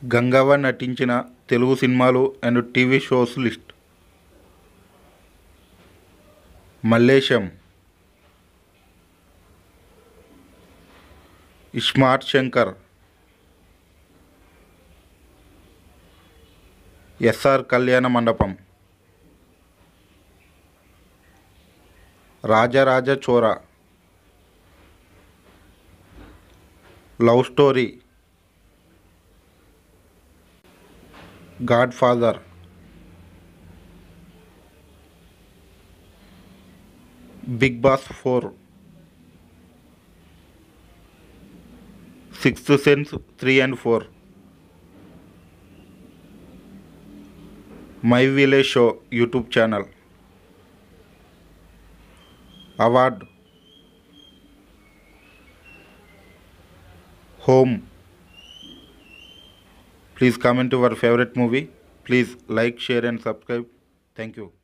గంగవ్వ నటించిన తెలుగు సినిమాలు and TV shows list Mallesham ismart Shankar SR Kalyana Mandapam Raja Raja Chora love story godfather Bigg Boss four sixth sense three and four my village show YouTube channel award home Please comment your favorite movie. Please like, share and subscribe. Thank you.